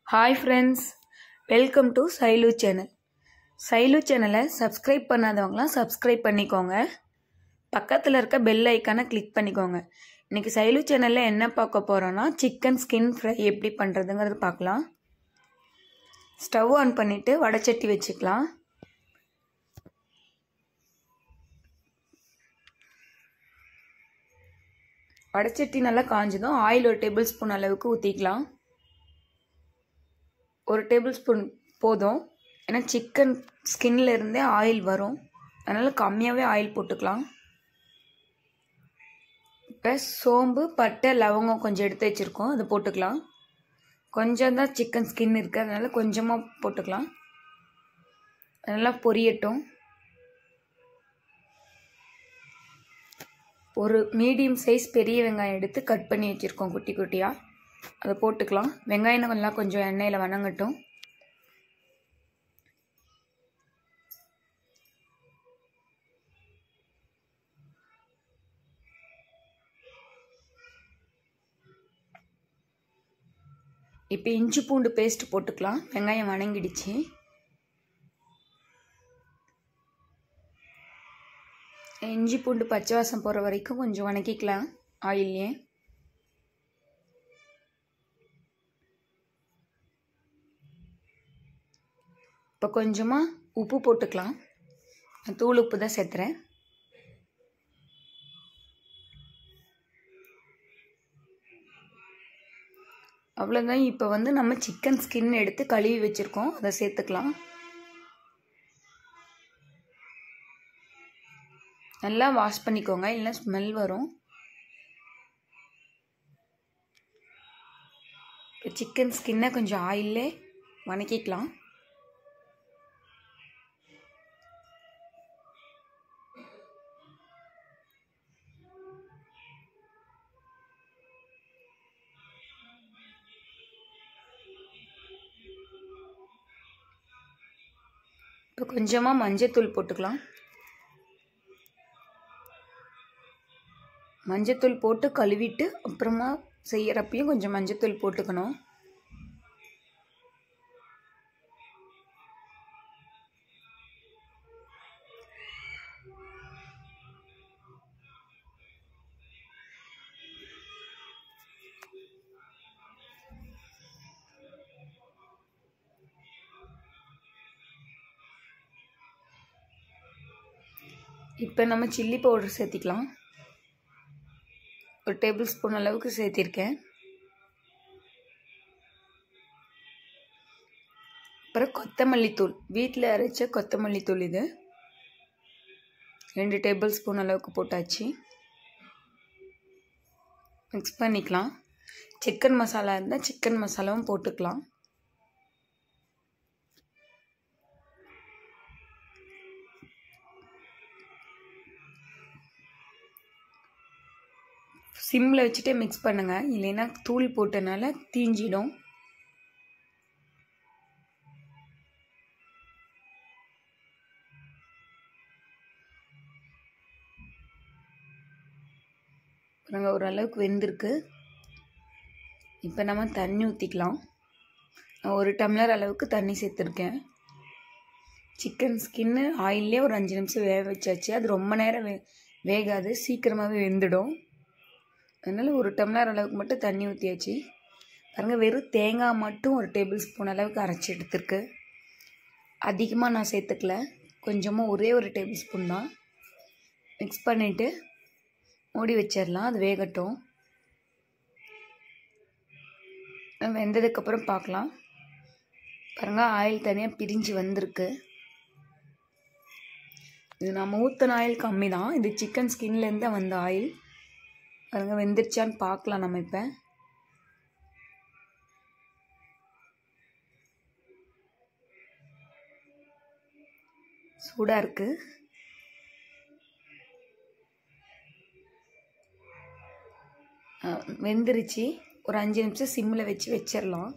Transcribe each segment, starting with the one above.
hi friends welcome to Sailu channel Sailu சேனலை subscribe பண்ணாதவங்களாம் subscribe பண்ணிக்கோங்க பக்கத்தில் இருக்க பெல் ஐக்கானை கிளிக் பண்ணிக்கோங்க இன்றைக்கி சைலு சேனலில் என்ன பார்க்க போகிறோன்னா சிக்கன் ஸ்கின் ஃப்ரை எப்படி பண்ணுறதுங்கிறது பார்க்கலாம் ஸ்டவ் ஆன் பண்ணிவிட்டு வடைச்சட்டி வச்சுக்கலாம் வடைச்சட்டி நல்லா காஞ்சதும் ஆயில் ஒரு டேபிள் ஸ்பூன் அளவுக்கு ஊற்றிக்கலாம் ஒரு டேபிள் ஸ்பூன் போதும் ஏன்னா சிக்கன் ஸ்கின்ல இருந்தே ஆயில் வரும் அதனால் கம்மியாகவே ஆயில் போட்டுக்கலாம் இப்போ சோம்பு பட்டை லவங்கம் கொஞ்சம் எடுத்து வச்சுருக்கோம் அதை போட்டுக்கலாம் கொஞ்சம் தான் சிக்கன் ஸ்கின் இருக்குது அதனால் கொஞ்சமாக போட்டுக்கலாம் நல்லா பொரியட்டும் ஒரு மீடியம் சைஸ் பெரிய வெங்காயம் எடுத்து கட் பண்ணி வச்சுருக்கோம் குட்டி குட்டியாக அதை போட்டுக்கலாம் வெங்காயம் நல்லா கொஞ்சம் எண்ணெயில் வணங்கட்டும் இப்போ இஞ்சி பூண்டு பேஸ்ட் போட்டுக்கலாம் வெங்காயம் வணங்கிடுச்சு இஞ்சி பூண்டு பச்சை வாசம் போகிற வரைக்கும் கொஞ்சம் வணக்கிக்கலாம் ஆயில்லையே இப்போ கொஞ்சமாக உப்பு போட்டுக்கலாம் தூள் உப்பு தான் சேர்த்துறேன் அவ்வளோதான் இப்போ வந்து நம்ம சிக்கன் ஸ்கின் எடுத்து கழுவி வச்சுருக்கோம் அதை சேர்த்துக்கலாம் நல்லா வாஷ் பண்ணிக்கோங்க இல்லைன்னா ஸ்மெல் வரும் சிக்கன் ஸ்கின்னை கொஞ்சம் ஆயிலே வணக்கிக்கலாம் இப்போ கொஞ்சமாக மஞ்சத்தூள் போட்டுக்கலாம் மஞ்சத்தூள் போட்டு கழுவிட்டு அப்புறமா செய்கிறப்பையும் கொஞ்சம் மஞ்சத்தூள் போட்டுக்கணும் இப்போ நம்ம சில்லி பவுடர் சேர்த்திக்கலாம் ஒரு டேபிள் ஸ்பூன் அளவுக்கு சேர்த்திருக்கேன் அப்புறம் கொத்தமல்லி தூள் வீட்டில் அரைச்ச கொத்தமல்லி தூள் இது ரெண்டு டேபிள் ஸ்பூன் அளவுக்கு போட்டாச்சு மிக்ஸ் பண்ணிக்கலாம் சிக்கன் மசாலா இருந்தால் சிக்கன் மசாலாவும் போட்டுக்கலாம் சிம்மில் வச்சுட்டே மிக்ஸ் பண்ணுங்கள் இல்லைன்னா தூள் போட்டனால தீஞ்சிடும் பாருங்கள் ஓரளவுக்கு வெந்திருக்கு இப்போ நம்ம தண்ணி ஊற்றிக்கலாம் ஒரு டம்ளர் அளவுக்கு தண்ணி சேர்த்துருக்கேன் சிக்கன் ஸ்கின்னு ஆயிலே ஒரு அஞ்சு நிமிஷம் வேக வச்சாச்சு அது ரொம்ப நேரம் வே வேகாது சீக்கிரமாகவே வெந்துடும் அதனால் ஒரு டம்ளர் அளவுக்கு மட்டும் தண்ணி ஊற்றியாச்சு பாருங்கள் வெறும் தேங்காய் மட்டும் ஒரு டேபிள் ஸ்பூன் அளவுக்கு அரைச்சி எடுத்துருக்கு அதிகமாக நான் சேர்த்துக்கல கொஞ்சமாக ஒரே ஒரு டேபிள் ஸ்பூன் தான் மிக்ஸ் பண்ணிவிட்டு மூடி வச்சிடலாம் அது வேகட்டும் வெந்ததுக்கப்புறம் பார்க்கலாம் பாருங்கள் ஆயில் தனியாக பிரிஞ்சு வந்திருக்கு இது நம்ம ஊற்றின ஆயில் கம்மி தான் இது சிக்கன் ஸ்கின்லேருந்து வந்த ஆயில் பாருங்க வெந்துருச்சான்னு பார்க்கலாம் நம்ம இப்போ சூடாக இருக்குது வெந்துருச்சு ஒரு அஞ்சு நிமிஷம் சிம்மில் வச்சு வச்சிடலாம்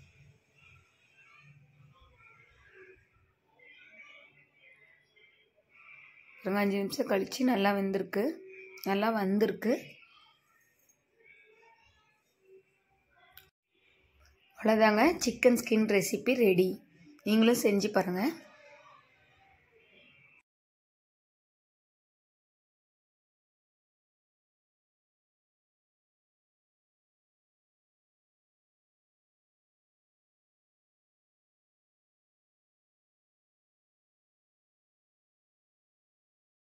பாருங்க அஞ்சு நிமிஷம் கழித்து நல்லா வெந்திருக்கு நல்லா வந்திருக்கு அவ்வளோதாங்க சிக்கன் ஸ்கின் ரெசிபி ரெடி நீங்களும் செஞ்சு பாருங்கள்